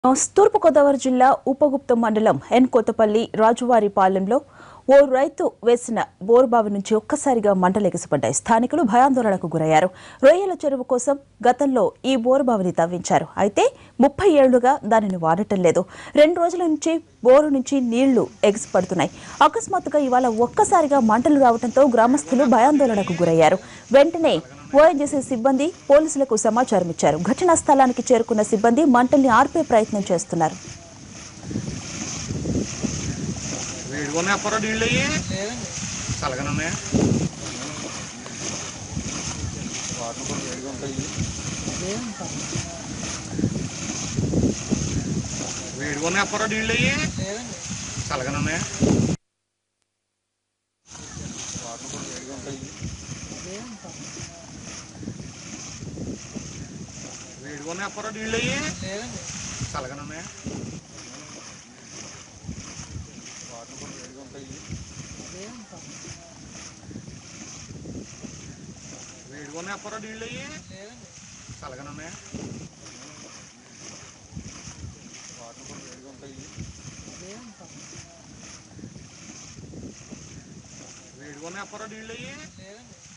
తూర్పుగోదావరి జిల్లా ఉపగుప్తం మండలం ఎన్ కొత్తపల్లి రాజువారిపాలెంలో ఓ రైతు వేసిన బోరుబావి నుంచి ఒక్కసారిగా మంటలెగిసిపడ్డాయి స్థానికులు భయాందోళనకు గురయ్యారు రొయ్యల చెరువు కోసం గతంలో ఈ బోరుబావిని తవ్వించారు అయితే ముప్పై ఏళ్లుగా దానిని వాడటం లేదు రెండు రోజుల నుంచి బోరు నుంచి నీళ్లు ఎగిసిపడుతున్నాయి అకస్మాత్తుగా ఇవాళ ఒక్కసారిగా మంటలు రావడంతో గ్రామస్తులు భయాందోళనకు గురయ్యారు వెంటనే ఓఎన్జీసీ సిబ్బంది పోలీసులకు సమాచారం ఇచ్చారు ఘటనా స్థలానికి చేరుకున్న సిబ్బంది మంటల్ని ఆర్పే ప్రయత్నం చేస్తున్నారు వేడిగా ఉన్నాయి అప్పరా నీళ్ళు అయ్యి చల్లగానే ఉన్నాయా వేడిగా ఉన్నాయి అప్పరా నీళ్ళు అయ్యి చల్లగానే ఉన్నాయా వేడిగా ఉన్నాయి అప్పరా నీళ్ళు అయ్యి చల్లగానే ఉన్నాయా వేడిగా ఉన్నాయి అప్పరా నీళ్ళు అయ్యి చల్లగానే ఉన్నాయా వేడిగా ఉన్నాయి అప్పరా నీళ్ళు అయ్యి